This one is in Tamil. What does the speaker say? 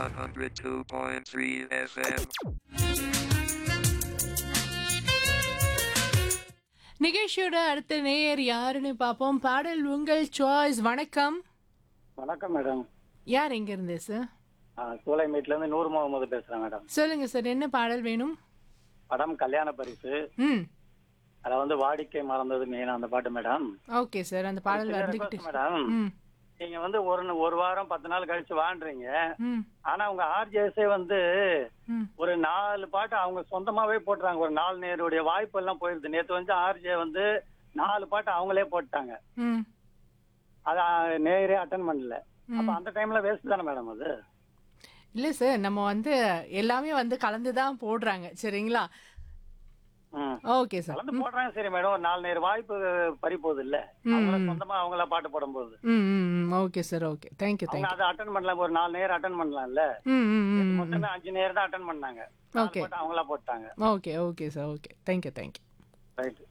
102.3 FM. நிகழ்ச்சியோட அடுத்த நேயர் யாருன்னு பார்ப்போம் பாடல் உங்கள் சாய்ஸ் வணக்கம் வணக்கம் மேடம் யார் எங்க இருந்து சார் சூளைமேட்ல இருந்து நூறு முகமது பேசுறேன் மேடம் சொல்லுங்க சார் என்ன பாடல் வேணும் படம் கல்யாண பரிசு ம் அதுல வந்து வாடிக்கை மறந்தது மெயின் அந்த பாட்டு மேடம் ஓகே சார் அந்த பாடல் சின்ன வந்துகிட்டு request மேடம் ம் நீங்க வந்து ஒரு ந- ஒரு வாரம் பத்து நாள் கழிச்சு வாழ்றீங்க ம் ஆனா உங்க ஆர்ஜேஸே வந்து ம் ஒரு நாலு பாட்டு அவங்க சொந்தமாவே போட்டுறாங்க ஒரு நாலு நேருடைய வாய்ப்பு எல்லாம் போயிருது நேத்து வந்து ஆர்ஜே வந்து நாலு பாட்டு அவங்களே போட்டாங்க ம் அத நேரே அட்டன் பண்ணல அப்ப அந்த டைம்ல வேஸ்ட் தானே மேடம் அது இல்லை சார் நம்ம வந்து எல்லாமே வந்து கலந்து தான் போடுறாங்க சரிங்களா ம். ஓகே சார் கலந்து போடுறாங்க சரி மேடம் ஒரு நாலு நேரம் வாய்ப்பு பறி போகுது இல்ல அவங்கள சொந்தமா அவங்கள பாட்டு போடும்போது ம் ம் ம் ஓகே சார் ஓகே தேங்க்யூ அவங்க தேங்க்யூ அதை அட்டன் பண்ணலாம் ஒரு நாலு நேரம் அட்டன் பண்ணலாம்ல ம் ம் ம் ம் மொத்தமே அஞ்சு நேரம் தான் அட்டன் பண்ணாங்க நாலு Okay. பாட்டு அவங்களா போட்டாங்க okay okay sir okay thank you thank you right